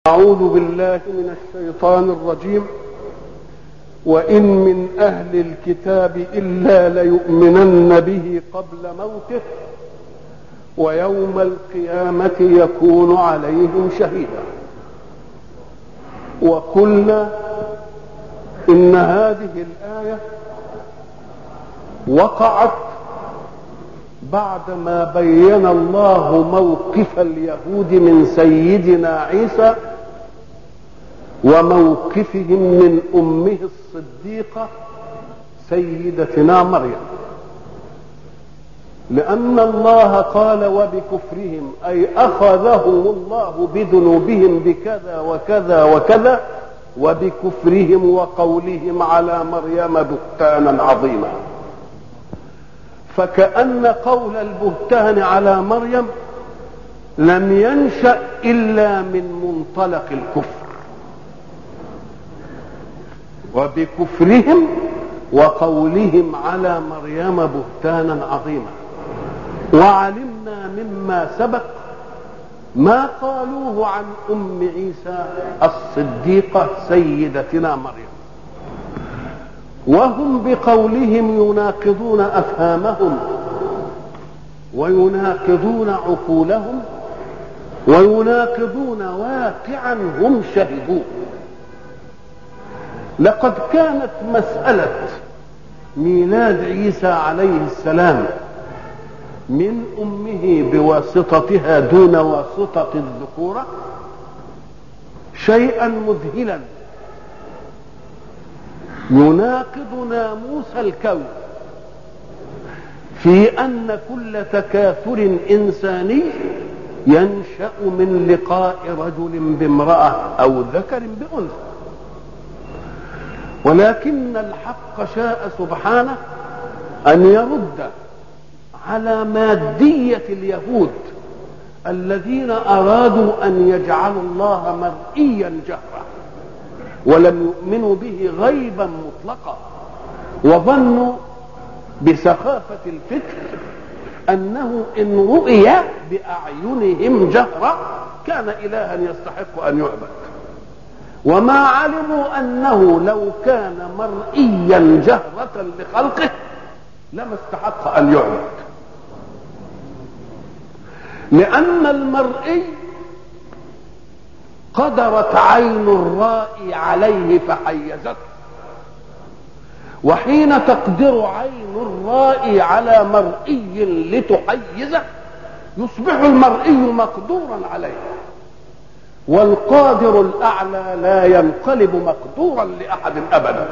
أعوذ بالله من الشيطان الرجيم وإن من أهل الكتاب إلا ليؤمنن به قبل موته ويوم القيامة يكون عليهم شهيدا وقلنا إن هذه الآية وقعت بعدما بين الله موقف اليهود من سيدنا عيسى وموقفهم من امه الصديقه سيدتنا مريم لان الله قال وبكفرهم اي اخذهم الله بذنوبهم بكذا وكذا وكذا وبكفرهم وقولهم على مريم بهتانا عظيما فكأن قول البهتان على مريم لم ينشأ إلا من منطلق الكفر وبكفرهم وقولهم على مريم بهتانا عظيما وعلمنا مما سبق ما قالوه عن ام عيسى الصديقه سيدتنا مريم وهم بقولهم يناقضون افهامهم ويناقضون عقولهم ويناقضون واقعا هم شهدوه لقد كانت مساله ميلاد عيسى عليه السلام من امه بواسطتها دون واسطه الذكوره شيئا مذهلا يناقض ناموس الكون في ان كل تكاثر انساني ينشا من لقاء رجل بامراه او ذكر بانثى ولكن الحق شاء سبحانه ان يرد على ماديه اليهود الذين ارادوا ان يجعلوا الله مرئيا جهرا ولم يؤمنوا به غيبا مطلقا وظنوا بسخافة الفكر أنه إن رؤي بأعينهم جهرا كان إلها يستحق أن يعبد وما علموا أنه لو كان مرئيا جهرة لخلقه لما استحق أن يعبد لأن المرئي قدرت عين الرائي عليه فحيزته وحين تقدر عين الرائي على مرئي لتحيزه يصبح المرئي مقدورا عليه والقادر الاعلى لا ينقلب مقدورا لاحد ابدا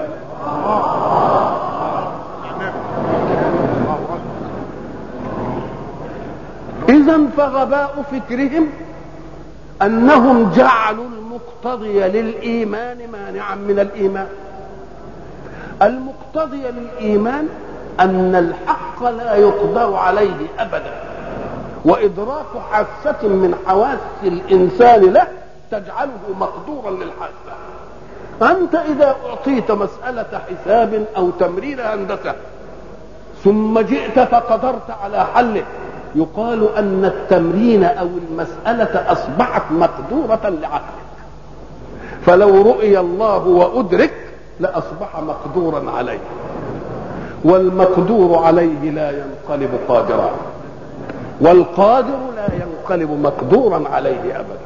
اذا فغباء فكرهم انهم جعلوا المقتضي للايمان مانعا من الايمان المقتضي للايمان ان الحق لا يقدر عليه ابدا وادراك حاسه من حواس الانسان له تجعله مقدورا للحاسه انت اذا اعطيت مساله حساب او تمرير هندسه ثم جئت فقدرت على حله يقال ان التمرين او المساله اصبحت مقدوره لعقلك فلو رؤي الله وادرك لاصبح مقدورا عليه والمقدور عليه لا ينقلب قادرا والقادر لا ينقلب مقدورا عليه ابدا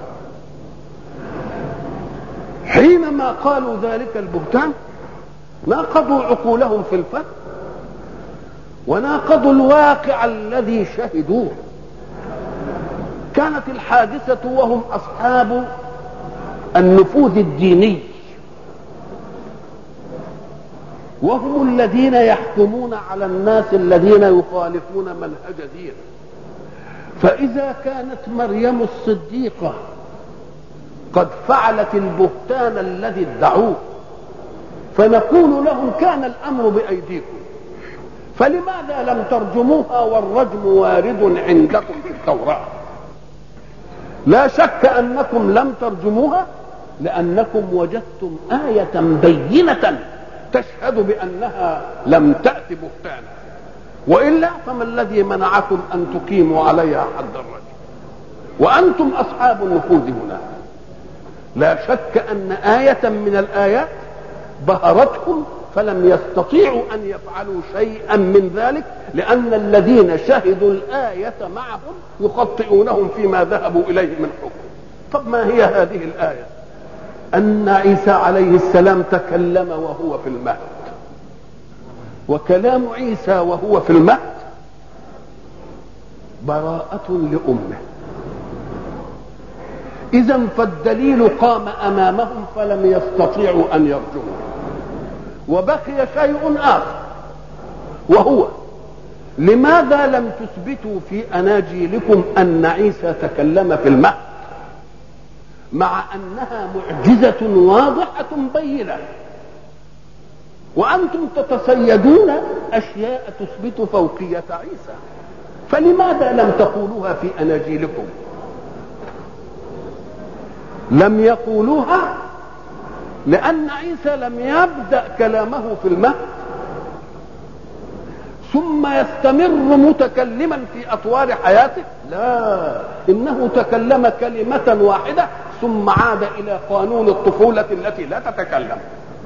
حينما قالوا ذلك البهتان ناقضوا عقولهم في الفهم وناقضوا الواقع الذي شهدوه كانت الحادثة وهم أصحاب النفوذ الديني وهم الذين يحكمون على الناس الذين يخالفون منهج دين فإذا كانت مريم الصديقة قد فعلت البهتان الذي ادعوه فنقول لهم كان الأمر بأيديكم فلماذا لم ترجموها والرجم وارد عندكم في التوراة لا شك أنكم لم ترجموها لأنكم وجدتم آية بينة تشهد بأنها لم تأت بهتانا وإلا فما الذي منعكم أن تقيموا عليها حد الرجم وأنتم أصحاب النفوذ هنا لا شك أن آية من الآيات بهرتهم فلم يستطيعوا أن يفعلوا شيئا من ذلك لأن الذين شهدوا الآية معهم يخطئونهم فيما ذهبوا إليه من حكم طب ما هي هذه الآية أن عيسى عليه السلام تكلم وهو في المهد وكلام عيسى وهو في المهد براءة لأمه إذا فالدليل قام أمامهم فلم يستطيعوا أن يرجوه وبقي شيء آخر وهو لماذا لم تثبتوا في أناجيلكم أن عيسى تكلم في المهد مع أنها معجزة واضحة بينة وأنتم تتصيدون أشياء تثبت فوقية عيسى فلماذا لم تقولوها في أناجيلكم لم يقولوها لأن عيسى لم يبدأ كلامه في المهد ثم يستمر متكلما في أطوار حياته لا إنه تكلم كلمة واحدة ثم عاد إلى قانون الطفولة التي لا تتكلم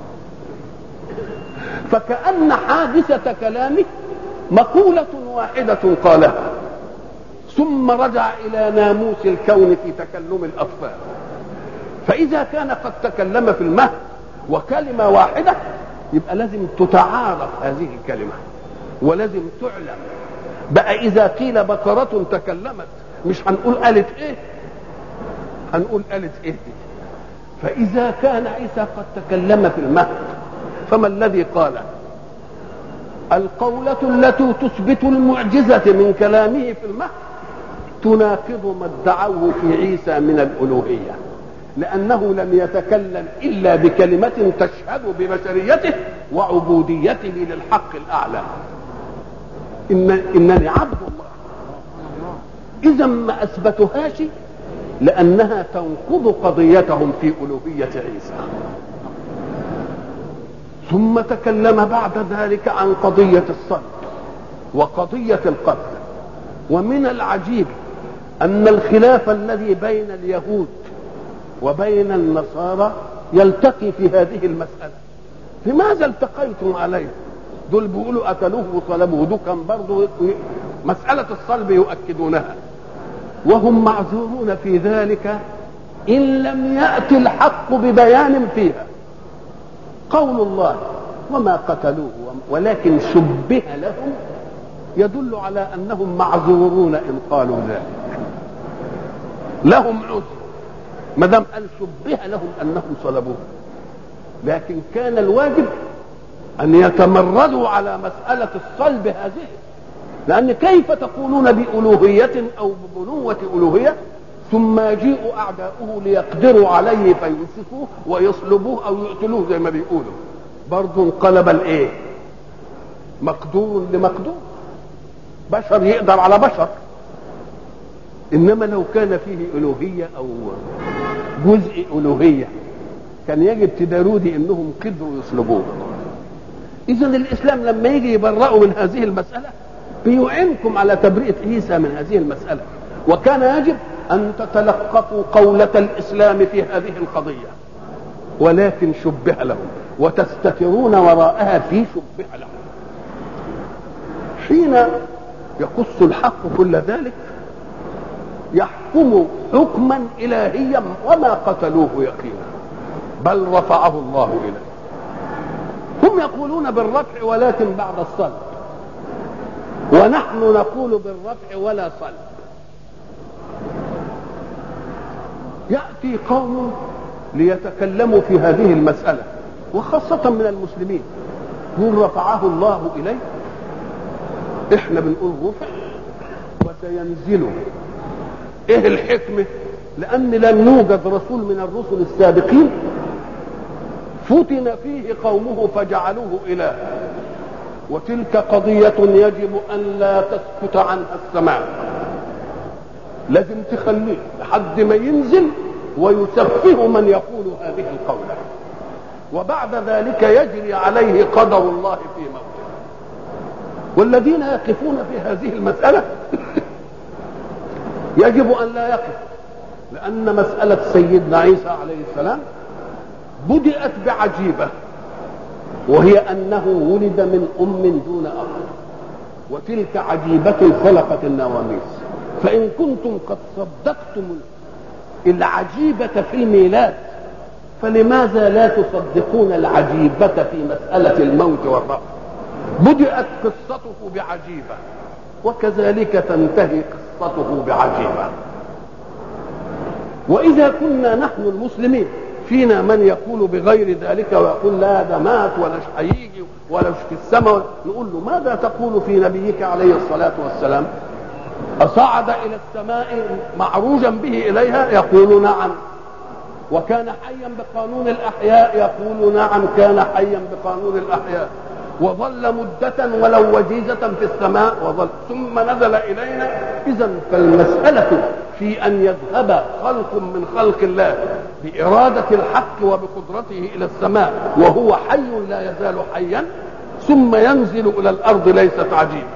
فكأن حادثة كلامه مقولة واحدة قالها ثم رجع إلى ناموس الكون في تكلم الأطفال فإذا كان قد تكلم في المهد وكلمة واحدة يبقى لازم تتعارف هذه الكلمة ولازم تعلم بقى إذا قيل بقرة تكلمت مش هنقول قالت إيه هنقول قالت إيه دي فإذا كان عيسى قد تكلم في المهد فما الذي قال القولة التي تثبت المعجزة من كلامه في المهد تناقض ما ادعوه في عيسى من الألوهية لأنه لم يتكلم إلا بكلمة تشهد ببشريته وعبوديته للحق الأعلى إن إنني عبد الله إذا ما أثبتهاش لأنها تنقض قضيتهم في ألوهية عيسى ثم تكلم بعد ذلك عن قضية الصلب وقضية القتل ومن العجيب أن الخلاف الذي بين اليهود وبين النصارى يلتقي في هذه المسألة لماذا التقيتم عليه دول بيقولوا قتلوه وصلبوه دول كان برضه مسألة الصلب يؤكدونها وهم معذورون في ذلك إن لم يأتي الحق ببيان فيها قول الله وما قتلوه ولكن شبه لهم يدل على أنهم معذورون إن قالوا ذلك لهم عذر ما دام قال شبه لهم انهم صلبوه لكن كان الواجب ان يتمردوا على مساله الصلب هذه لان كيف تقولون بالوهيه او ببنوه الوهيه ثم يجيء اعداؤه ليقدروا عليه فيمسكوه ويصلبوه او يقتلوه زي ما بيقولوا برضه انقلب الايه مقدور لمقدور بشر يقدر على بشر انما لو كان فيه الوهيه او جزء الوهيه كان يجب تدارودي انهم قدروا يصلبوه اذا الاسلام لما يجي يبرأوا من هذه المساله بيعينكم على تبرئه عيسى من هذه المساله وكان يجب ان تتلقفوا قوله الاسلام في هذه القضيه ولكن شبه لهم وتستترون وراءها في شبه لهم حين يقص الحق كل ذلك يحكم حكما الهيا وما قتلوه يقينا بل رفعه الله اليه هم يقولون بالرفع ولكن بعد الصلب ونحن نقول بالرفع ولا صلب ياتي قوم ليتكلموا في هذه المساله وخاصه من المسلمين يقول رفعه الله اليه احنا بنقول رفع وسينزل ايه الحكمة لان لم يوجد رسول من الرسل السابقين فتن فيه قومه فجعلوه اله وتلك قضية يجب ان لا تسكت عنها السماء لازم تخليه لحد ما ينزل ويسفه من يقول هذه القولة وبعد ذلك يجري عليه قدر الله في موته والذين يقفون في هذه المسألة يجب ان لا يقف لأن مسألة سيدنا عيسى عليه السلام بدأت بعجيبة وهي أنه ولد من أم دون أب وتلك عجيبة خلقت النواميس فإن كنتم قد صدقتم العجيبة في الميلاد فلماذا لا تصدقون العجيبة في مسألة الموت والرفع بدأت قصته بعجيبة وكذلك تنتهي قصته بعجيبة وإذا كنا نحن المسلمين فينا من يقول بغير ذلك ويقول لا ده مات ولاش هيجي ولاش في السماء نقول له ماذا تقول في نبيك عليه الصلاة والسلام أصعد إلى السماء معروجا به إليها يقول نعم وكان حيا بقانون الأحياء يقول نعم كان حيا بقانون الأحياء وظل مدة ولو وجيزة في السماء وظل ثم نزل إلينا إذا فالمسألة في أن يذهب خلق من خلق الله بإرادة الحق وبقدرته إلى السماء وهو حي لا يزال حيا ثم ينزل إلى الأرض ليست عجيبة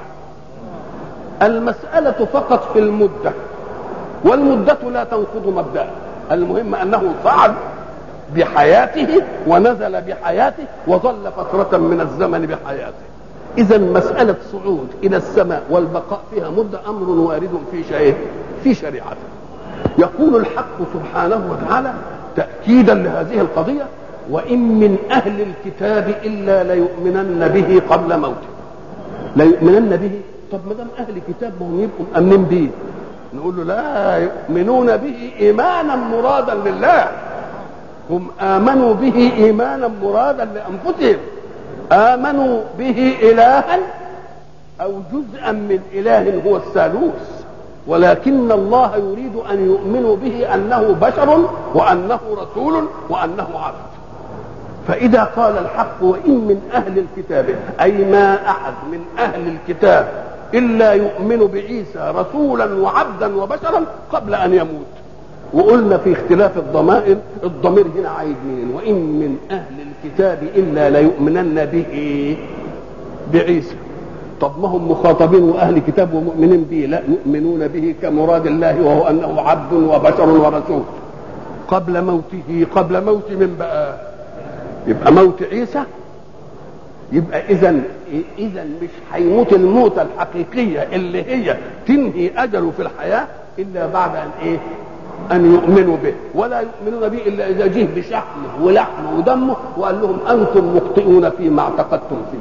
المسألة فقط في المدة والمدة لا تنقض مبدأ المهم أنه صعد بحياته ونزل بحياته وظل فترة من الزمن بحياته إذا مسألة صعود إلى السماء والبقاء فيها مدة أمر وارد في شيء في شريعته يقول الحق سبحانه وتعالى تأكيدا لهذه القضية وإن من أهل الكتاب إلا ليؤمنن به قبل موته ليؤمنن به طب ما دام أهل كتاب ما هم يبقوا مأمنين به نقول له لا يؤمنون به إيمانا مرادا لله هم آمنوا به إيمانا مرادا لأنفسهم آمنوا به إلها أو جزءا من إله هو الثالوث ولكن الله يريد أن يؤمنوا به أنه بشر وأنه رسول وأنه عبد فإذا قال الحق وإن من أهل الكتاب أي ما أحد من أهل الكتاب إلا يؤمن بعيسى رسولا وعبدا وبشرا قبل أن يموت وقلنا في اختلاف الضمائر الضمير هنا عايد مين وإن من أهل الكتاب إلا ليؤمنن به بعيسى طب ما هم مخاطبين واهل كتاب ومؤمنين به لا يؤمنون به كمراد الله وهو انه عبد وبشر ورسول قبل موته قبل موت من بقى يبقى موت عيسى يبقى اذا اذا مش هيموت الموتة الحقيقية اللي هي تنهي اجله في الحياة الا بعد ان ايه ان يؤمنوا به ولا يؤمنون به الا اذا جه بشحمه ولحمه ودمه وقال لهم انتم مخطئون فيما اعتقدتم فيه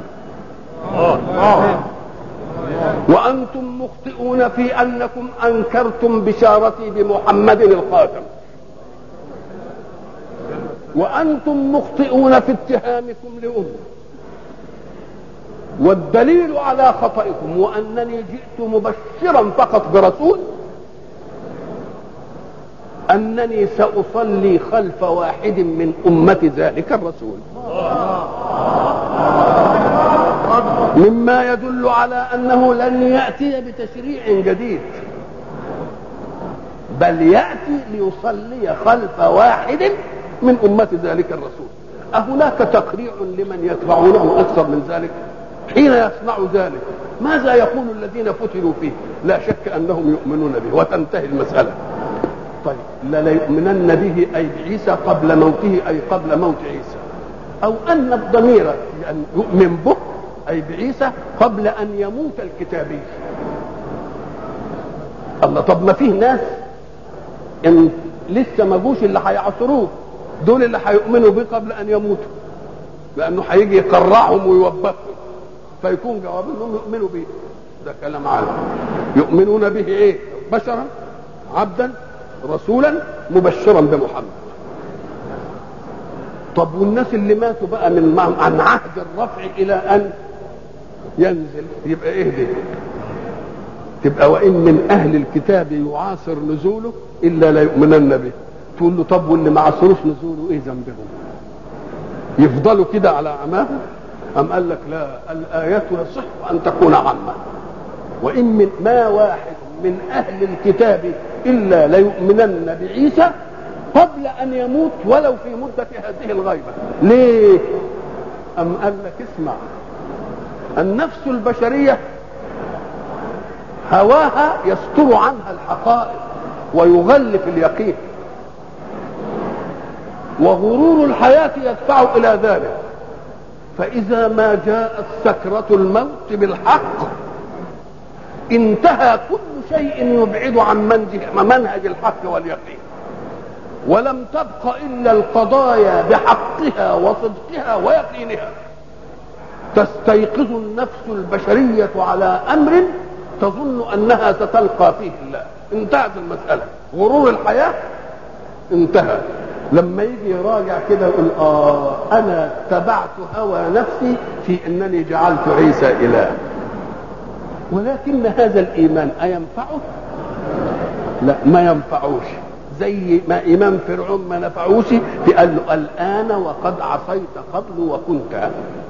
وأنتم مخطئون في أنكم أنكرتم بشارتي بمحمد الخاتم وأنتم مخطئون في اتهامكم لأمه والدليل على خطئكم وأنني جئت مبشرا فقط برسول أنني سأصلي خلف واحد من أمة ذلك الرسول مما يدل على انه لن ياتي بتشريع جديد بل ياتي ليصلي خلف واحد من امه ذلك الرسول اهناك تقريع لمن يتبعونه اكثر من ذلك حين يصنع ذلك ماذا يقول الذين فتنوا فيه لا شك انهم يؤمنون به وتنتهي المساله طيب ليؤمنن به اي بعيسى قبل موته اي قبل موت عيسى او ان الضمير يعني يؤمن به اي بعيسى قبل ان يموت الكتابي الله طب ما فيه ناس ان لسه ما جوش اللي هيعصروه دول اللي هيؤمنوا به قبل ان يموتوا لانه هيجي يقرعهم ويوبخهم فيكون جواب انهم يؤمنوا به ده كلام عالم يؤمنون به ايه بشرا عبدا رسولا مبشرا بمحمد طب والناس اللي ماتوا بقى من عن عهد الرفع الى ان ينزل يبقى ايه دي تبقى وان من اهل الكتاب يعاصر نزوله الا لا يؤمنن به تقول له طب واللي ما عاصروش نزوله ايه ذنبهم يفضلوا كده على عماهم ام قال لك لا الايات يصح ان تكون عامه وان من ما واحد من اهل الكتاب الا ليؤمنن بعيسى قبل ان يموت ولو في مده هذه الغيبه ليه ام قال لك اسمع النفس البشريه هواها يستر عنها الحقائق ويغل في اليقين وغرور الحياة يدفع إلى ذلك فإذا ما جاءت سكرة الموت بالحق انتهى كل شيء يبعد عن منهج الحق واليقين ولم تبق إلا القضايا بحقها وصدقها ويقينها تستيقظ النفس البشرية على أمر تظن أنها ستلقى فيه الله انتهت المسألة غرور الحياة انتهى لما يجي يراجع كده يقول اه انا اتبعت هوى نفسي في انني جعلت عيسى اله ولكن هذا الايمان اينفعه لا ما ينفعوش زي ما ايمان فرعون ما نفعوش قال له الان وقد عصيت قبل وكنت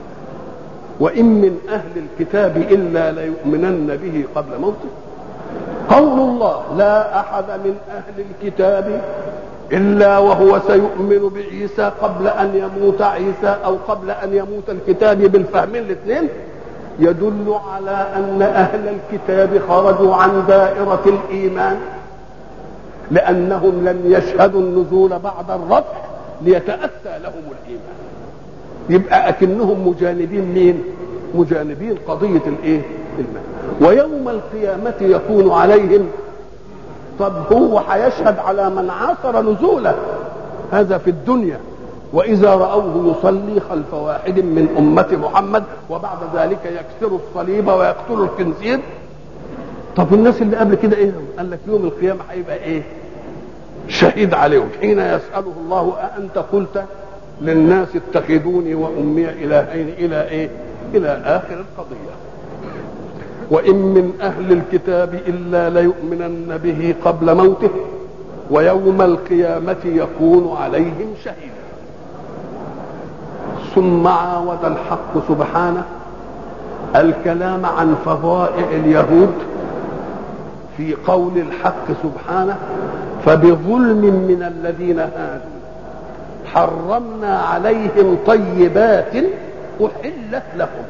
وان من اهل الكتاب الا ليؤمنن به قبل موته قول الله لا احد من اهل الكتاب إلا وهو سيؤمن بعيسى قبل أن يموت عيسى أو قبل أن يموت الكتاب بالفهمين الاثنين يدل على أن أهل الكتاب خرجوا عن دائرة الإيمان لأنهم لم يشهدوا النزول بعد الرفع ليتأتى لهم الإيمان يبقى أكنهم مجانبين مين؟ مجانبين قضية الإيه؟ الإيمان ويوم القيامة يكون عليهم طب هو هيشهد على من عاصر نزوله هذا في الدنيا وإذا رأوه يصلي خلف واحد من أمة محمد وبعد ذلك يكسر الصليب ويقتل الخنزير طب الناس اللي قبل كده ايه قال لك يوم القيامة هيبقى ايه شهيد عليهم حين يسأله الله أأنت قلت للناس اتخذوني وأمي إلهين إلى ايه إلى آخر القضية وإن من أهل الكتاب إلا ليؤمنن به قبل موته ويوم القيامة يكون عليهم شهيدا ثم عاود الحق سبحانه الكلام عن فضائع اليهود في قول الحق سبحانه فبظلم من الذين هادوا حرمنا عليهم طيبات أحلت لهم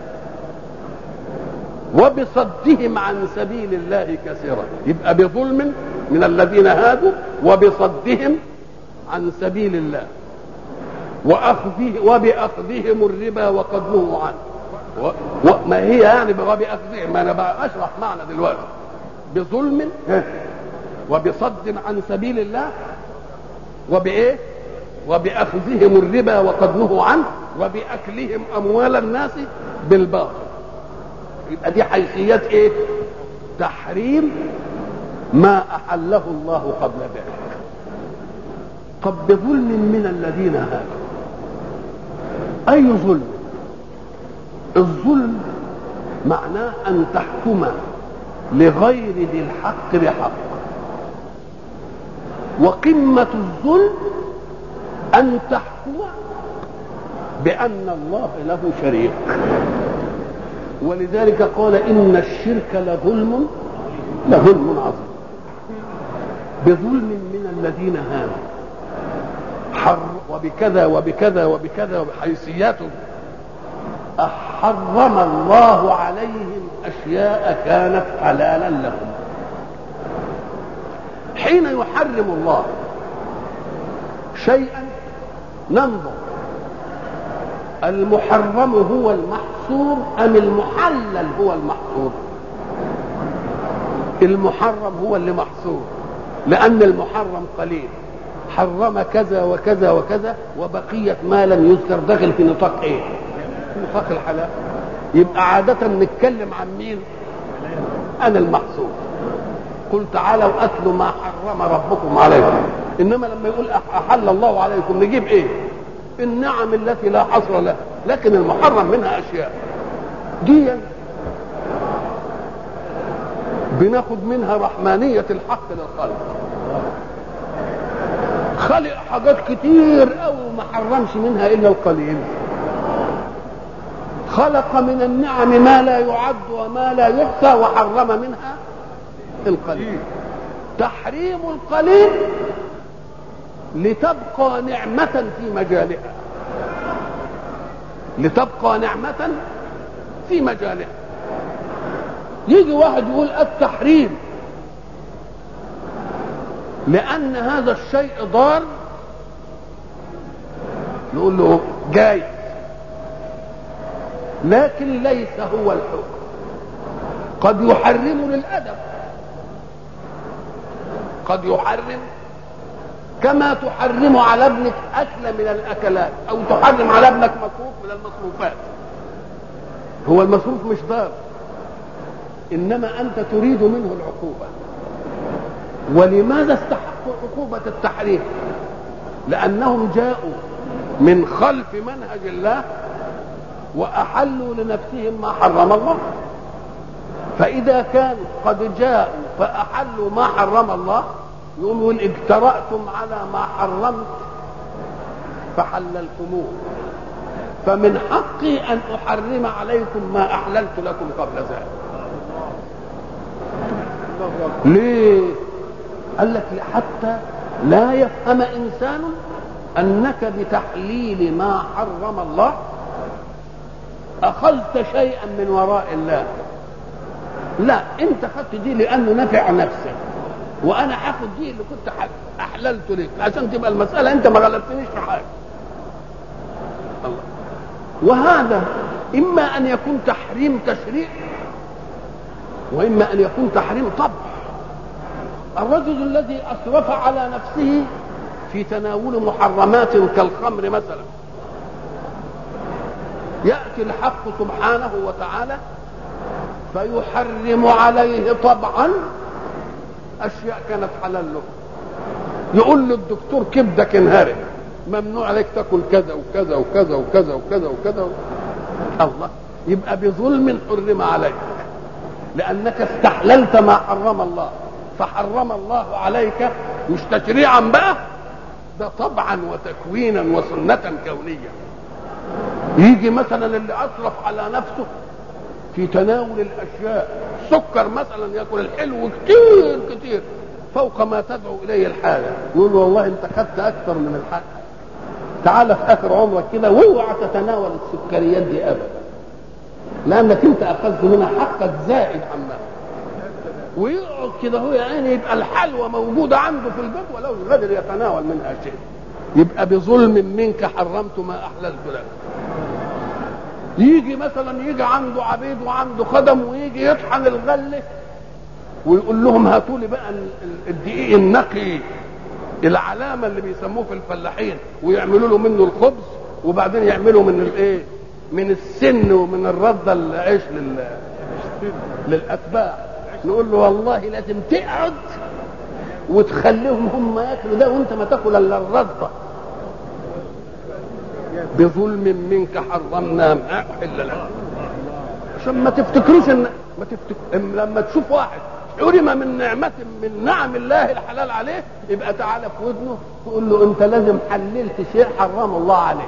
وبصدهم عن سبيل الله كثيرا يبقى بظلم من الذين هادوا وبصدهم عن سبيل الله وأخذه وبأخذهم الربا وقد نهوا عنه وما هي يعني وبأخذهم ما أنا بقى أشرح معنى دلوقتي بظلم وبصد عن سبيل الله وبإيه وبأخذهم الربا وقد نهوا عنه وبأكلهم أموال الناس بالباطل يبقى دي حيثيات ايه تحريم ما احله الله قبل ذلك طب بظلم من الذين هادوا اي ظلم الظلم معناه ان تحكم لغير ذي الحق بحق وقمة الظلم أن تحكم بأن الله له شريك ولذلك قال إن الشرك لظلم لظلم عظيم بظلم من الذين هادوا حر وبكذا وبكذا وبكذا وبحيثيات حرم الله عليهم أشياء كانت حلالا لهم حين يحرم الله شيئا ننظر المحرم هو المحصور أم المحلل هو المحصور المحرم هو اللي محصور لأن المحرم قليل حرم كذا وكذا وكذا وبقية ما لم يذكر داخل في نطاق ايه في نطاق الحلال يبقى عادة نتكلم عن مين أنا المحصور قل تعالوا أتلوا ما حرم ربكم عليكم إنما لما يقول أحل الله عليكم نجيب إيه النعم التي لا حصر لها لكن المحرم منها أشياء دي بناخد منها رحمانية الحق للخلق خلق حاجات كتير قوي ما حرمش منها إلا القليل خلق من النعم ما لا يعد وما لا يحصى وحرم منها القليل تحريم القليل لتبقى نعمة في مجالها لتبقى نعمة في مجالها يجي واحد يقول التحريم لأن هذا الشيء ضار نقول له جاي لكن ليس هو الحكم قد يحرم للأدب قد يحرم كما تحرم على ابنك أكل من الأكلات أو تحرم على ابنك مصروف من المصروفات هو المصروف مش ضار إنما أنت تريد منه العقوبة ولماذا استحقوا عقوبة التحريم لأنهم جاءوا من خلف منهج الله وأحلوا لنفسهم ما حرم الله فإذا كانوا قد جاءوا فأحلوا ما حرم الله يقولوا إن اجترأتم على ما حرمت فحللتموه فمن حقي أن أحرم عليكم ما أحللت لكم قبل ذلك ليه قال لك حتى لا يفهم إنسان أنك بتحليل ما حرم الله أخذت شيئا من وراء الله لا انت خدت دي لانه نفع نفسك وانا هاخد دي اللي كنت احللت لك عشان تبقى المساله انت ما غلبتنيش في حاجه الله وهذا اما ان يكون تحريم تشريع واما ان يكون تحريم طبع الرجل الذي اسرف على نفسه في تناول محرمات كالخمر مثلا ياتي الحق سبحانه وتعالى فيحرم عليه طبعا اشياء كانت حلال له يقول للدكتور كبدك انهرم ممنوع عليك تاكل كذا وكذا وكذا وكذا وكذا وكذا الله يبقى بظلم حرم عليك لانك استحللت ما حرم الله فحرم الله عليك مش تشريعا بقى ده طبعا وتكوينا وسنة كونية يجي مثلا اللي أسرف على نفسه في تناول الاشياء سكر مثلا ياكل الحلو كتير كتير فوق ما تدعو اليه الحاجه يقول له والله انت خدت اكثر من الحق تعال في اخر عمرك كده واوعى تتناول السكريات دي ابدا لانك انت اخذت منها حقك زائد عما ويقعد كده هو يعني يبقى الحلوى موجوده عنده في البيت ولو قادر يتناول منها شيء يبقى بظلم منك حرمت ما احللت لك يجي مثلا يجي عنده عبيد وعنده خدم ويجي يطحن الغله ويقول لهم هاتوا لي بقى الدقيق النقي العلامه اللي بيسموه في الفلاحين ويعملوا له منه الخبز وبعدين يعملوا من الايه من السن ومن الرده العيش لل للاتباع نقول له والله لازم تقعد وتخليهم هم ياكلوا ده وانت ما تاكل الا الرده بظلم منك حرمنا ما احل لك عشان ما تفتكروش ان ما تفتك... لما تشوف واحد حرم من نعمة من نعم الله الحلال عليه يبقى تعالى في ودنه تقول له انت لازم حللت شيء حرم الله عليه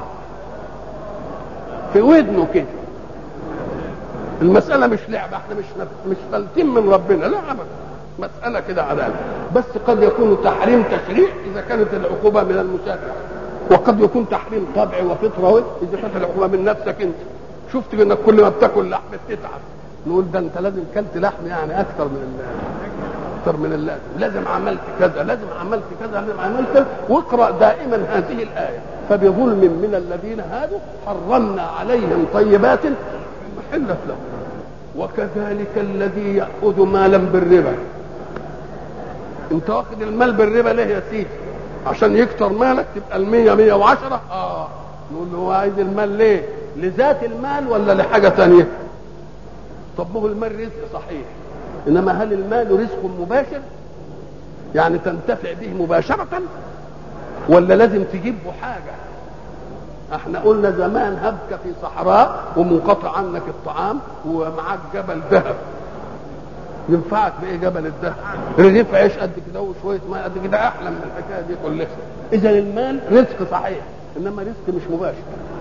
في ودنه كده المسألة مش لعبة احنا مش مش فلتين من ربنا لا ابدا مسألة كده عدالة بس قد يكون تحريم تشريع إذا كانت العقوبة من المشرع وقد يكون تحريم طبعي وفطرة إذا كانت العقوبة من نفسك أنت شفت انك كل ما بتاكل لحم بتتعب نقول ده انت لازم كلت لحم يعني اكثر من اكثر من اللازم لازم عملت كذا لازم عملت كذا لازم عملت واقرا دائما هذه الايه فبظلم من الذين هادوا حرمنا عليهم طيبات محلت لهم وكذلك الذي ياخذ مالا بالربا انت واخد المال بالربا ليه يا سيدي عشان يكتر مالك تبقى المية مية وعشرة اه نقول له هو عايز المال ليه لذات المال ولا لحاجة تانية طب ما هو المال رزق صحيح انما هل المال رزق مباشر يعني تنتفع به مباشرة ولا لازم تجيبه حاجة احنا قلنا زمان هبك في صحراء ومنقطع عنك الطعام ومعاك جبل ذهب ينفعك بايه جبل الذهب رغيف عيش قد كده وشويه ماء قد كده احلى من الحكايه دي كلها اذا المال رزق صحيح انما رزق مش مباشر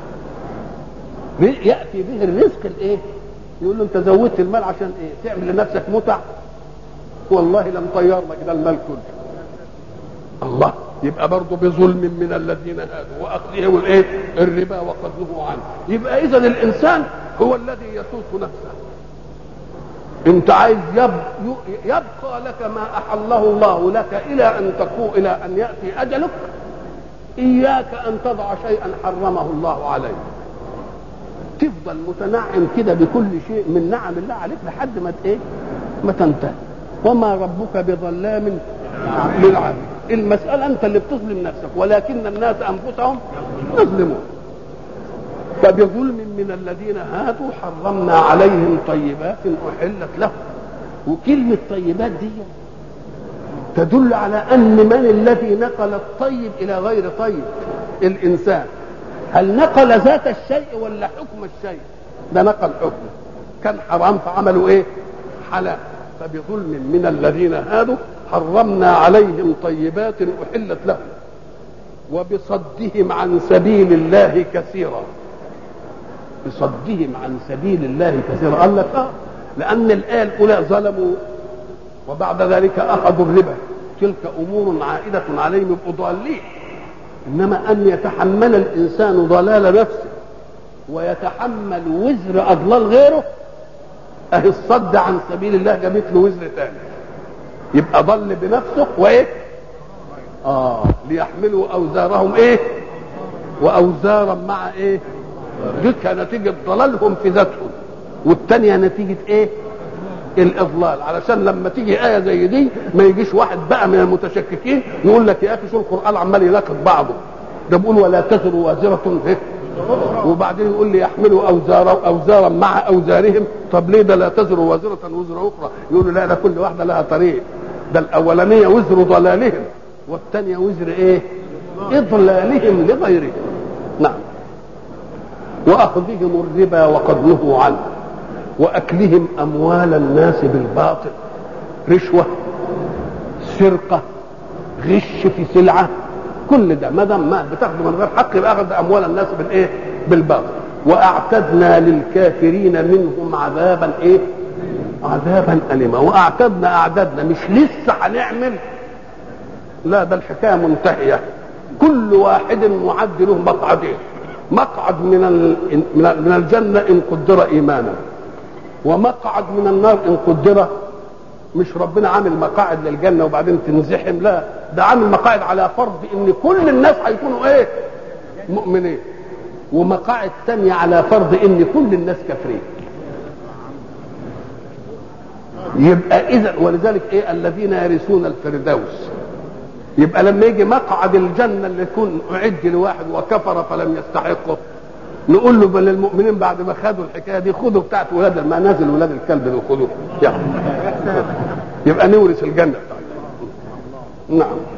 ياتي به الرزق الايه يقول له انت زودت المال عشان ايه تعمل لنفسك متع والله لم طير لك ده المال كله الله يبقى برضه بظلم من الذين هادوا واخذهم الايه الربا وقد نهوا عنه يبقى اذا الانسان هو الذي يسوس نفسه انت عايز يب يبقى لك ما احله الله لك الى ان تكون الى ان ياتي اجلك اياك ان تضع شيئا حرمه الله عليك تفضل متنعم كده بكل شيء من نعم الله عليك لحد ما ايه ما تنتهي وما ربك بظلام للعبيد المسألة أنت اللي بتظلم نفسك ولكن الناس أنفسهم يظلمون فبظلم من الذين هادوا حرمنا عليهم طيبات أحلت لهم وكلمة طيبات دي تدل على أن من الذي نقل الطيب إلى غير طيب الإنسان هل نقل ذات الشيء ولا حكم الشيء ده نقل حكمه كان حرام فعملوا ايه حلال فبظلم من الذين هادوا حرمنا عليهم طيبات احلت لهم وبصدهم عن سبيل الله كثيرا بصدهم عن سبيل الله كثيرا قال لك اه لان الايه الاولى ظلموا وبعد ذلك اخذوا الربا تلك امور عائده عليهم يبقوا ضالين انما ان يتحمل الانسان ضلال نفسه ويتحمل وزر اضلال غيره اهي الصد عن سبيل الله جابت له وزر ثاني يبقى ضل بنفسه وايه اه ليحملوا اوزارهم ايه واوزارا مع ايه دي نتيجه ضلالهم في ذاتهم والثانيه نتيجه ايه الاضلال علشان لما تيجي ايه زي دي ما يجيش واحد بقى من المتشككين يقول لك يا اخي شو القران عمال يناقض بعضه ده بيقول ولا تزر وازره إيه؟ وبعدين يقول لي يحملوا اوزارا اوزارا مع اوزارهم طب ليه ده لا تزر وازره وزر اخرى يقولوا لا ده كل واحده لها طريق ده الاولانيه وزر ضلالهم والثانيه وزر ايه اضلالهم لغيرهم نعم واخذهم الربا وقد نهوا عنه واكلهم اموال الناس بالباطل رشوه سرقه غش في سلعه كل ده ما دام ما بتاخده من غير حق يبقى اخذ اموال الناس بالايه بالباطل واعتدنا للكافرين منهم عذابا ايه عذابا اليما واعتدنا اعددنا مش لسه هنعمل لا ده الحكايه منتهيه كل واحد معد له مقعدين مقعد من من الجنه ان قدر ايمانا ومقعد من النار ان قدر مش ربنا عامل مقاعد للجنه وبعدين تنزحم لا ده عامل مقاعد على فرض ان كل الناس هيكونوا ايه مؤمنين ومقاعد تانية على فرض ان كل الناس كافرين يبقى اذا ولذلك ايه الذين يرثون الفردوس يبقى لما يجي مقعد الجنه اللي يكون اعد لواحد وكفر فلم يستحقه نقول له بل المؤمنين بعد ما خدوا الحكايه دي خدوا بتاعت ولاد ما نازل ولاد الكلب دول خدوه يعني يبقى نورث الجنه بتاعتنا نعم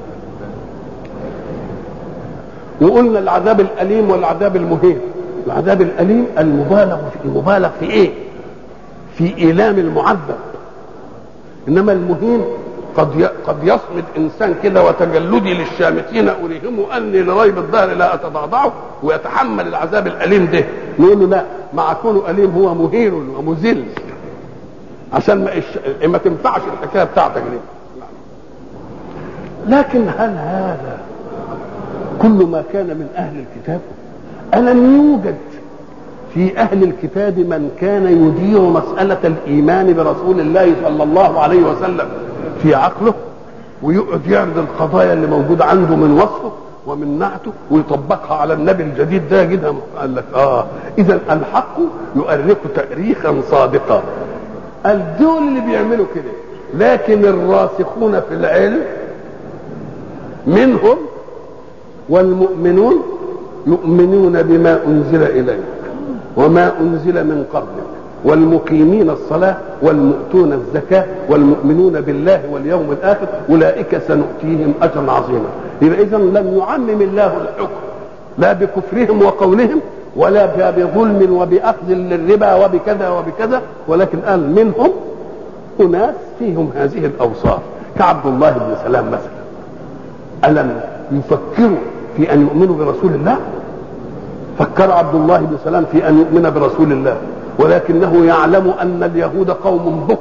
وقلنا العذاب الاليم والعذاب المهين العذاب الاليم المبالغ في المبالغ في ايه في ايلام المعذب انما المهين قد قد يصمد انسان كده وتجلدي للشامتين اريهم اني لريب الظهر لا اتضعضعه ويتحمل العذاب الاليم ده نقول له لا مع كونه اليم هو مهين ومذل عشان ما, إش... ما تنفعش الحكايه بتاعتك دي لكن هل هذا كل ما كان من اهل الكتاب الم يوجد في اهل الكتاب من كان يدير مساله الايمان برسول الله صلى الله عليه وسلم في عقله ويقعد يعرض القضايا اللي موجوده عنده من وصفه ومن نعته ويطبقها على النبي الجديد ده يجدها قال لك اه اذا الحق يؤرخ تاريخا صادقا قال دول اللي بيعملوا كده لكن الراسخون في العلم منهم والمؤمنون يؤمنون بما انزل اليك وما انزل من قبلك والمقيمين الصلاة والمؤتون الزكاة والمؤمنون بالله واليوم الآخر أولئك سنؤتيهم أجرا عظيما يبقى إذا لم يعمم الله الحكم لا بكفرهم وقولهم ولا بظلم وبأخذ للربا وبكذا وبكذا ولكن قال منهم أناس فيهم هذه الأوصاف كعبد الله بن سلام مثلا ألم يفكروا في أن يؤمنوا برسول الله فكر عبد الله بن سلام في أن يؤمن برسول الله ولكنه يعلم ان اليهود قوم بهت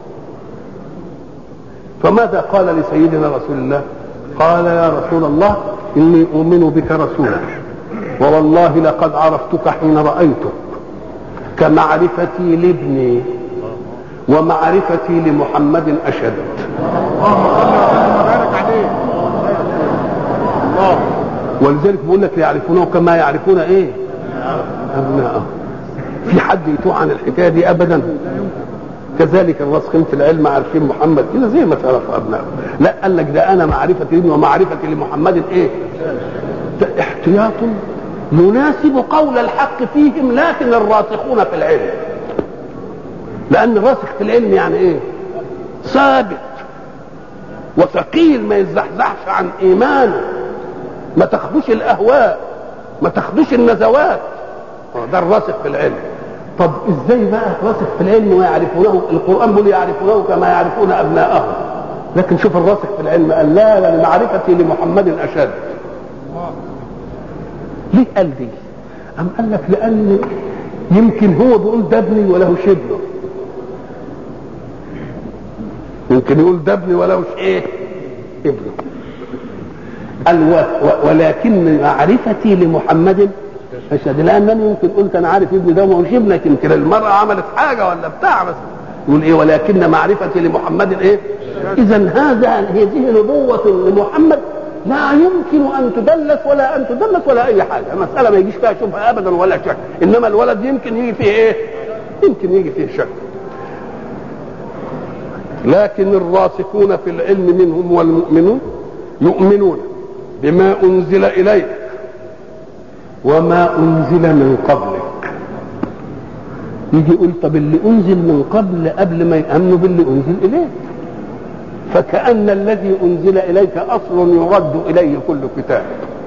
فماذا قال لسيدنا رسول الله قال يا رسول الله اني اؤمن بك رسولا ووالله لقد عرفتك حين رايتك كمعرفتي لابني ومعرفتي لمحمد اشد ولذلك بيقول لك يعرفونه كما يعرفون ايه ابناءهم في حد يتوه عن الحكايه دي ابدا كذلك الراسخين في العلم عارفين محمد كده زي ما تعرفوا ابنائهم لا قال لك ده انا معرفتي لي ومعرفتي لمحمد ايه ده احتياط يناسب قول الحق فيهم لكن الراسخون في العلم لان الراسخ في العلم يعني ايه ثابت وثقيل ما يزحزحش عن ايمانه ما تاخدوش الاهواء ما تاخدوش النزوات ده الراسخ في العلم طب ازاي بقى راسخ في العلم ويعرفونه القران بيقول يعرفونه كما يعرفون ابناءهم لكن شوف الراسخ في العلم قال لا لمعرفتي لمحمد اشد ليه قال دي أم قال لك لأن يمكن هو بيقول ده ابني وله ابنه يمكن يقول ده ابني وله ايه ابنه قال و... و... ولكن معرفتي لمحمد اشهد لانني يمكن قلت انا عارف ابني ده ومش ابنك يمكن المراه عملت حاجه ولا بتاع بس يقول ايه ولكن معرفتي لمحمد ايه اذا هذا هذه نبوه لمحمد لا يمكن ان تدلس ولا ان تدلس ولا اي حاجه المساله ما يجيش فيها شبهه ابدا ولا شك انما الولد يمكن يجي فيه ايه يمكن يجي فيه شك لكن الراسخون في العلم منهم والمؤمنون يؤمنون بما انزل اليك وما انزل من قبلك يجي يقول طب اللي انزل من قبل قبل ما يامنوا باللي انزل اليك فكأن الذي أنزل إليك أصل يرد إليه كل كتاب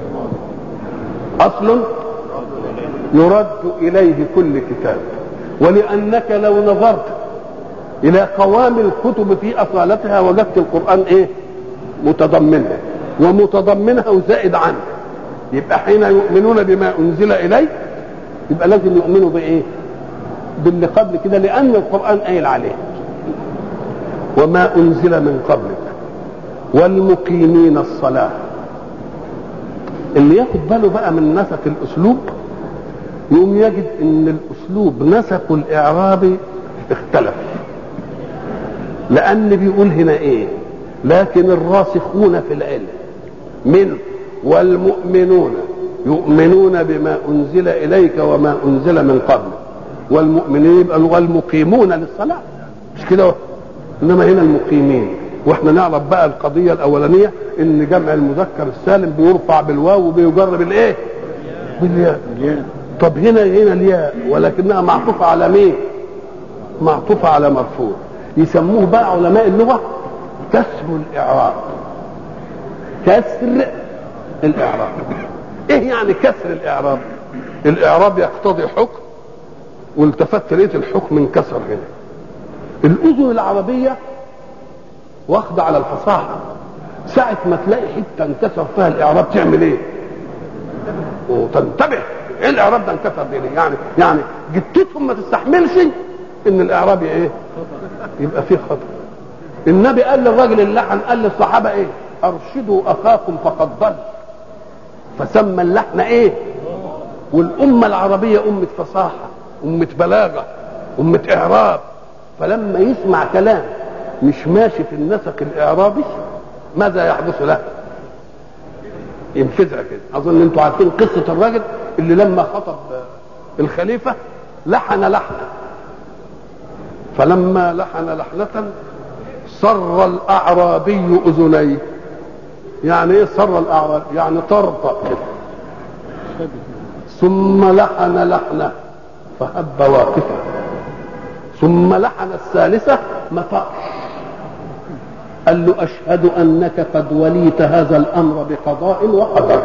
أصل يرد إليه كل كتاب ولأنك لو نظرت إلى قوام الكتب في أصالتها وجدت القرآن إيه متضمنها ومتضمنها وزائد عنه يبقى حين يؤمنون بما أنزل إليه يبقى لازم يؤمنوا بإيه باللي قبل كده لأن القرآن قايل عليه وما أنزل من قبلك والمقيمين الصلاة اللي ياخد باله بقى من نسق الأسلوب يقوم يجد ان الأسلوب نسق الإعرابي اختلف لأن بيقول هنا إيه لكن الراسخون في العلم من والمؤمنون يؤمنون بما أنزل إليك وما أنزل من قبلك والمؤمنين يبقى والمقيمون للصلاة مش كده انما هنا المقيمين واحنا نعرف بقى القضيه الاولانيه ان جمع المذكر السالم بيرفع بالواو وبيجر بالايه بالياء طب هنا هنا الياء ولكنها معطوفه على مين معطوفه على مرفوع يسموه بقى علماء اللغه كسر الاعراب كسر الاعراب ايه يعني كسر الاعراب الاعراب يقتضي حكم والتفت لقيت الحكم انكسر هنا الاذن العربيه واخده على الفصاحه ساعه ما تلاقي حته انكسر فيها الاعراب تعمل ايه وتنتبه ايه الاعراب ده انكسر دي ليه يعني يعني جتتهم ما تستحملش ان الاعراب ايه يبقى فيه خطر النبي قال للراجل اللحن قال للصحابه ايه ارشدوا اخاكم فقد ضل فسمى اللحن ايه والامه العربيه امه فصاحه امه بلاغه امه اعراب فلما يسمع كلام مش ماشي في النسق الاعرابي ماذا يحدث له ينفزع كده اظن انتوا عارفين قصه الراجل اللي لما خطب الخليفه لحن لحنه فلما لحن لحنه صر الاعرابي اذنيه يعني ايه صر الاعرابي يعني طرطق كده ثم لحن لحنه فهب واقفا ثم لحن الثالثة ما طقش قال له أشهد أنك قد وليت هذا الأمر بقضاء وقدر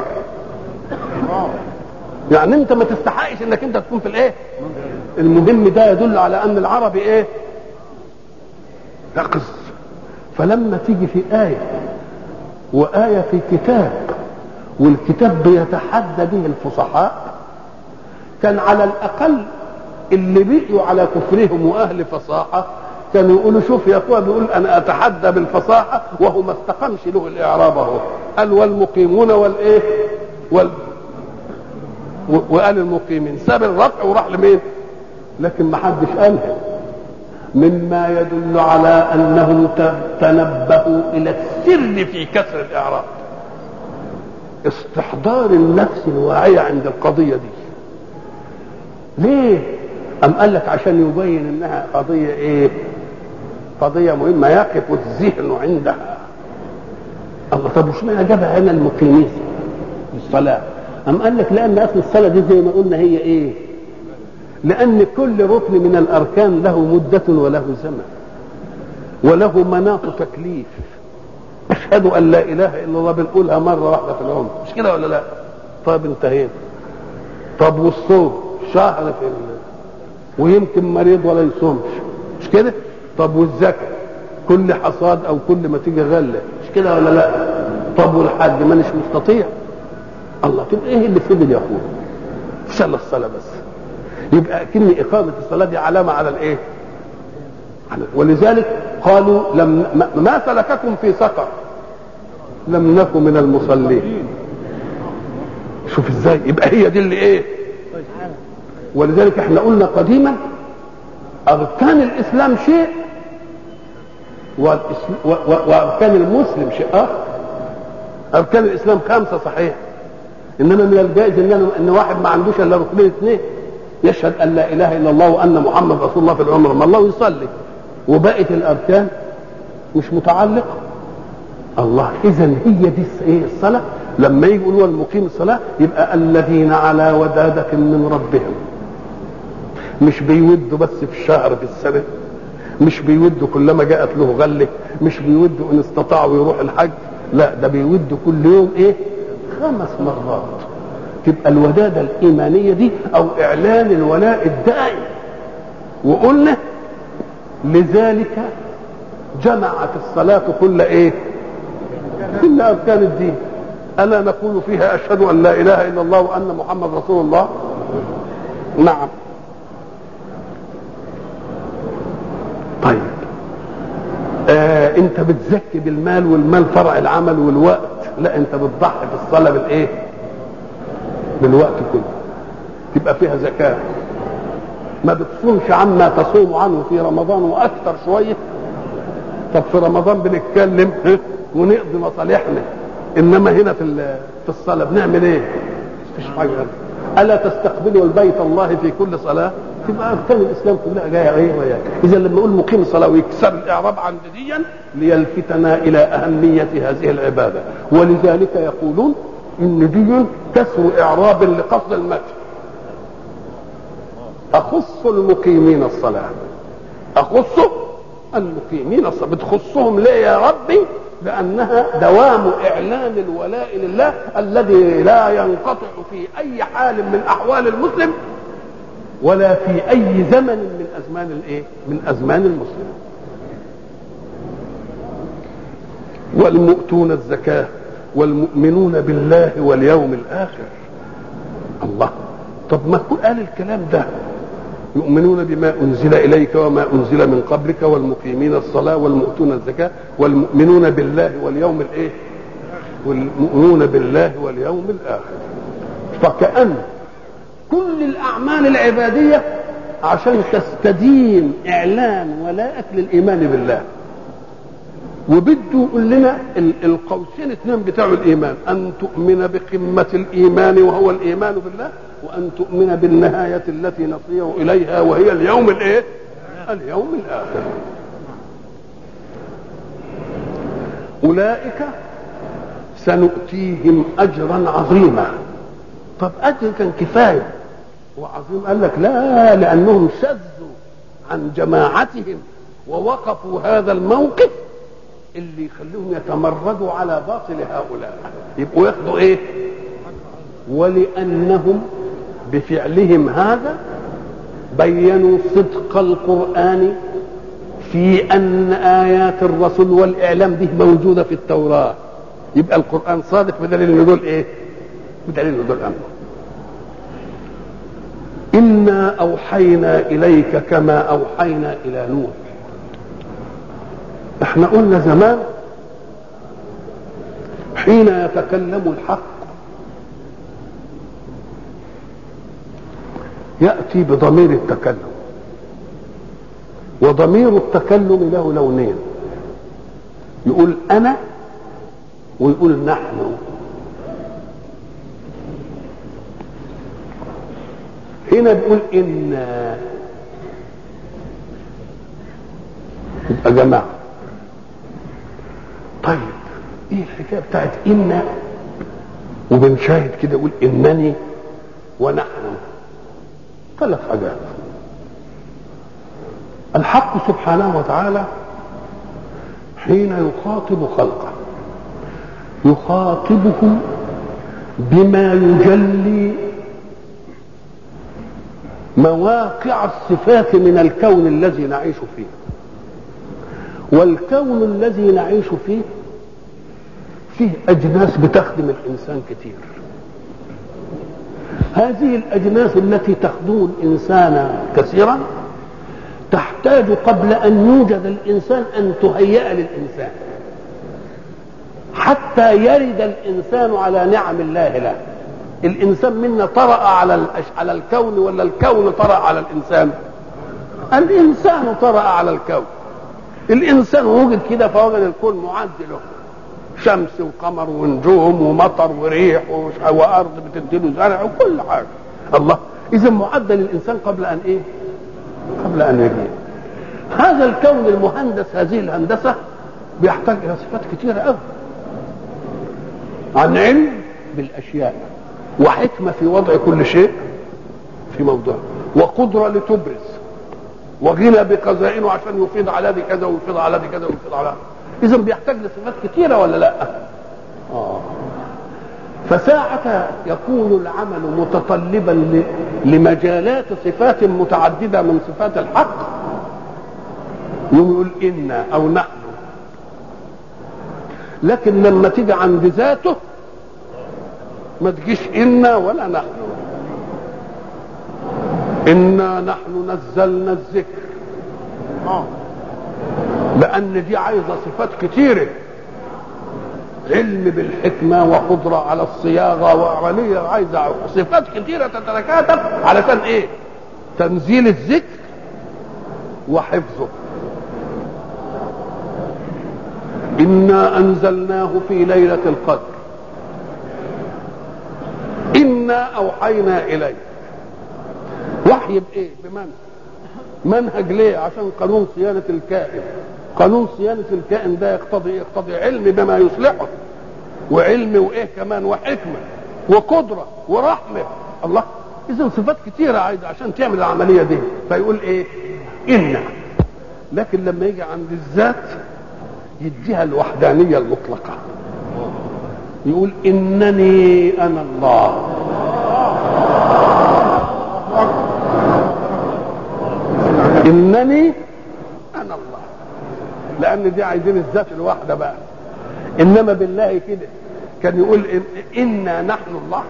يعني أنت ما تستحقش أنك أنت تكون في الإيه المهم ده يدل على أن العربي إيه يقظ فلما تيجي في آية وآية في كتاب والكتاب بيتحدى به الفصحاء كان على الأقل اللي بقيوا على كفرهم واهل فصاحه كانوا يقولوا شوف يا اخويا بيقول انا اتحدى بالفصاحه وهو ما استقامش له الاعراب اهو قال والمقيمون والايه وال وقال المقيمين ساب الرفع وراح لمين لكن ما حدش قالها مما يدل على انهم تنبهوا الى السر في كسر الاعراب استحضار النفس الواعيه عند القضيه دي ليه ام قال لك عشان يبين انها قضيه ايه قضيه مهمه يقف الذهن عندها الله طب وش معنى جابها هنا المقيمين الصلاه ام قال لك لان اصل الصلاه دي زي ما قلنا هي ايه لأن كل ركن من الأركان له مدة وله زمن وله مناط تكليف أشهد أن لا إله إلا الله بنقولها مرة واحدة في العمر مش كده ولا لا؟ طيب انتهينا طب والصوم شهر في ال... ويمكن مريض ولا يصومش مش كده؟ طب والزكاة كل حصاد أو كل ما تيجي غلة مش كده ولا لا؟ طب والحج مانيش مستطيع الله طب ايه اللي فضل يا اخويا؟ مش الا الصلاة بس يبقى كن إقامة الصلاة دي علامة على الإيه؟ على ولذلك قالوا لم ما سلككم في سقر لم نكن من المصلين شوف ازاي يبقى هي دي اللي ايه ولذلك احنا قلنا قديما اركان الاسلام شيء واركان المسلم شيء اخر اركان الاسلام خمسه صحيح انما من الجائز ان ان واحد ما عندوش الا ركنين اثنين يشهد ان لا اله الا الله وان محمد رسول الله في العمر ما الله يصلي وبقت الاركان مش متعلقه الله اذا هي دي ايه الصلاه لما يجي يقولوا المقيم الصلاه يبقى الذين على ودادة من ربهم مش بيودوا بس في الشهر في السنه مش بيودوا كلما جاءت له غله مش بيودوا ان استطاعوا يروح الحج لا ده بيودوا كل يوم ايه خمس مرات تبقى الودادة الإيمانية دي أو إعلان الولاء الدائم وقلنا لذلك جمعت الصلاة كل إيه؟ كل أركان الدين ألا نقول فيها أشهد أن لا إله إلا الله وأن محمد رسول الله نعم طيب آه انت بتزكي بالمال والمال فرع العمل والوقت لا انت بتضحي في الصلاه بالايه بالوقت كله تبقى فيها زكاه ما بتصومش عما تصوم عنه في رمضان واكثر شويه طب في رمضان بنتكلم ونقضي مصالحنا انما هنا في في الصلاه بنعمل ايه؟ مفيش حاجه الا تستقبلوا البيت الله في كل صلاه تبقى اركان الاسلام كلها جايه ايه وياك اذا لما نقول مقيم الصلاه ويكسر الاعراب عن ديا ليلفتنا الى اهميه هذه العباده ولذلك يقولون ان دي كسر اعراب لقصد المدح اخص المقيمين الصلاه اخص المقيمين الصلاه بتخصهم ليه يا ربي لانها دوام اعلان الولاء لله الذي لا ينقطع في اي حال من احوال المسلم ولا في اي زمن من ازمان الايه من ازمان المسلم والمؤتون الزكاه والمؤمنون بالله واليوم الاخر الله طب ما هو قال الكلام ده يؤمنون بما انزل اليك وما انزل من قبلك والمقيمين الصلاه والمؤتون الزكاه والمؤمنون بالله واليوم الايه والمؤمنون بالله واليوم الاخر فكأن كل الاعمال العباديه عشان تستدين اعلان ولاءك للايمان بالله وبده يقول لنا القوسين اثنين بتاع الايمان ان تؤمن بقمه الايمان وهو الايمان بالله وان تؤمن بالنهايه التي نصير اليها وهي اليوم الايه اليوم الاخر اولئك سنؤتيهم اجرا عظيما طب اجر كان كفايه وعظيم قال لك لا لانهم شذوا عن جماعتهم ووقفوا هذا الموقف اللي يخليهم يتمردوا على باطل هؤلاء يبقوا ياخدوا ايه ولانهم بفعلهم هذا بينوا صدق القران في ان ايات الرسول والاعلام به موجوده في التوراه يبقى القران صادق بدليل ان دول ايه بدليل ان دول امر انا اوحينا اليك كما اوحينا الى نوح احنا قلنا زمان حين يتكلم الحق ياتي بضمير التكلم وضمير التكلم له لونين يقول انا ويقول نحن هنا بيقول ان يبقى جماعه طيب ايه الحكايه بتاعت ان وبنشاهد كده يقول انني ونحن ثلاث حاجات الحق سبحانه وتعالى حين يخاطب خلقه يخاطبه بما يجلي مواقع الصفات من الكون الذي نعيش فيه والكون الذي نعيش فيه فيه اجناس بتخدم الانسان كتير هذه الاجناس التي تخدم الانسان كثيرا تحتاج قبل ان يوجد الانسان ان تهيأ للانسان حتى يرد الانسان على نعم الله له الانسان منا طرأ على على الكون ولا الكون طرأ على الانسان الانسان طرأ على الكون الانسان وجد كده فوجد الكون معد له شمس وقمر ونجوم ومطر وريح وارض بتديله زرع وكل حاجه الله اذا معد للانسان قبل ان ايه قبل ان يجيء هذا الكون المهندس هذه الهندسه بيحتاج الى صفات كثيره قوي عن علم بالاشياء وحكمه في وضع كل شيء في موضوعه وقدره لتبرز وغنى بخزائنه عشان يفيض على دي كذا ويفيض على دي كذا ويفيض على اذا بيحتاج لصفات كثيره ولا لا اه فساعة يكون العمل متطلبا لمجالات صفات متعددة من صفات الحق يقوم يقول إنا أو نحن لكن لما تيجي عند ذاته ما تجيش إنا ولا نحن إنا نحن نزلنا الذكر آه. لأن دي عايزة صفات كتيرة علم بالحكمة وقدرة على الصياغة وعملية عايزة صفات كتيرة تتكاتف علشان إيه؟ تنزيل الذكر وحفظه إنا أنزلناه في ليلة القدر إنا أوحينا إليك وحي بإيه؟ بمن؟ منهج ليه؟ عشان قانون صيانة الكائن قانون صيانة الكائن ده يقتضي يقتضي علم بما يصلحه وعلم وايه كمان وحكمة وقدرة ورحمة الله إذا صفات كتيرة عايزة عشان تعمل العملية دي فيقول إيه؟ إن لكن لما يجي عند الذات يديها الوحدانية المطلقة يقول إنني أنا الله إنني أنا الله لان دي عايزين الذات الواحده بقى انما بالله كده كان يقول إن انا نحن الله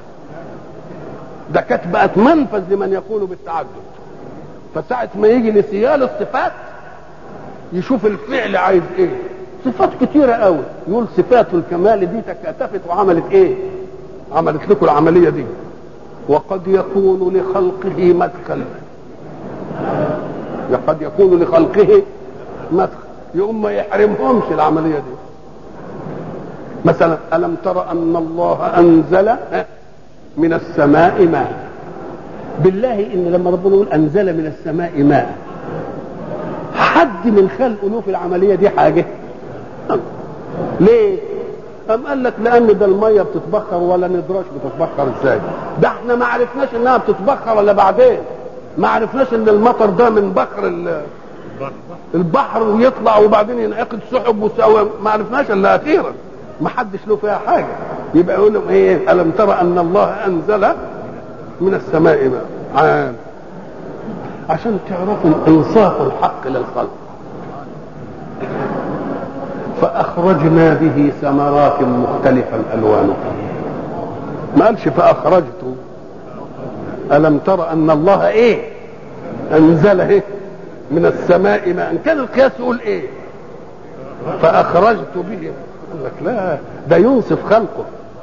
ده كانت بقت منفذ لمن يقول بالتعدد فساعة ما يجي لسيال الصفات يشوف الفعل عايز ايه صفات كتيرة قوي يقول صفات الكمال دي تكاتفت وعملت ايه عملت لكم العملية دي وقد يكون لخلقه مدخل قد يكون لخلقه مدخل يقوم ما يحرمهمش العمليه دي مثلا الم تر ان الله انزل من السماء ماء بالله ان لما ربنا يقول انزل من السماء ماء حد من خلقه له في العمليه دي حاجه ليه أم قال لك لأن ده المية بتتبخر ولا ندراش بتتبخر ازاي ده احنا ما عرفناش انها بتتبخر ولا بعدين ما عرفناش ان المطر ده من بخر البحر ويطلع وبعدين ينعقد سحب وسوى ما عرفناش الا اخيرا ما حدش له فيها حاجه يبقى يقول لهم ايه الم ترى ان الله انزل من السماء ماء عام عشان تعرفوا انصاف الحق للخلق فاخرجنا به ثمرات مختلفا الوانها ما قالش فاخرجت الم ترى ان الله ايه انزل ايه من السماء ماء كان القياس يقول ايه فاخرجت به يقول لك لا ده ينصف خلقه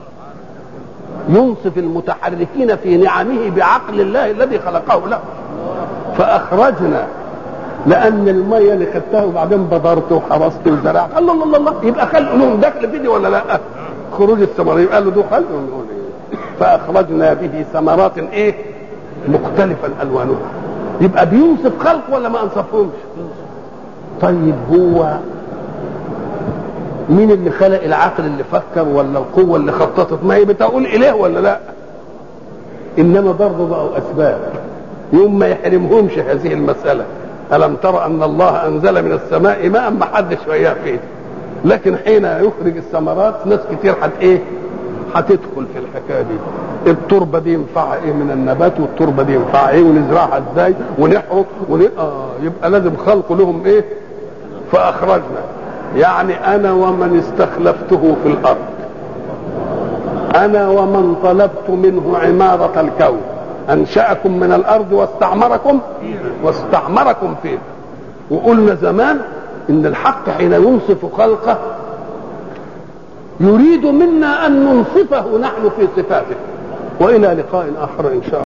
ينصف المتحركين في نعمه بعقل الله الذي خلقه له فاخرجنا لان الميه اللي خدتها وبعدين بذرت وحرست وزرعت الله الله الله الله يبقى خلق لهم دخل في دي ولا لا خروج الثمر يبقى له ده خلق ونقول إيه؟ فاخرجنا به ثمرات ايه مختلفا الوانها يبقى بيوصف خلق ولا ما انصفهمش طيب هو مين اللي خلق العقل اللي فكر ولا القوه اللي خططت ما هي بتقول اله ولا لا انما برضه بقوا اسباب يوم ما يحرمهمش هذه المساله الم ترى ان الله انزل من السماء ماء ما حدش وياه فيه لكن حين يخرج الثمرات ناس كتير حت ايه هتدخل في الحكايه دي التربه دي ينفعها ايه من النبات والتربه دي ينفعها ايه ونزرعها ازاي ونحرث ون... آه يبقى لازم خلق لهم ايه فاخرجنا يعني انا ومن استخلفته في الارض انا ومن طلبت منه عماره الكون انشاكم من الارض واستعمركم واستعمركم فيه وقلنا زمان ان الحق حين ينصف خلقه يريد منا ان ننصفه نحن في صفاته والى لقاء اخر ان شاء الله